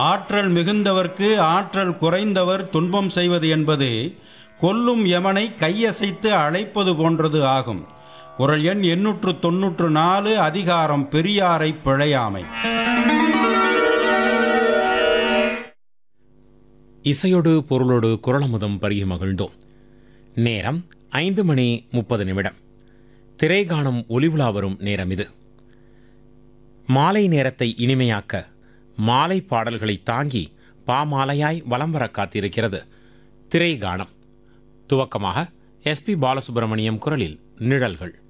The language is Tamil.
ஆற்றல் மிகுந்தவர்க்கு ஆற்றல் குறைந்தவர் துன்பம் செய்வது என்பது கொல்லும் யமனை கையசைத்து அழைப்பது போன்றது ஆகும் குரல் எண் எண்ணூற்று தொன்னூற்று நாலு அதிகாரம் பெரியாரை பிழையாமை இசையோடு பொருளோடு குரலமுதம் பருகி மகிழ்ந்தோம் நேரம் ஐந்து மணி முப்பது நிமிடம் திரைகாணும் ஒளிவுலா வரும் நேரம் இது மாலை நேரத்தை இனிமையாக்க மாலை பாடல்களை தாங்கி பாமாலையாய் வலம் வர காத்திருக்கிறது திரைகானம் துவக்கமாக எஸ்பி பாலசுப்ரமணியம் குரலில் நிழல்கள்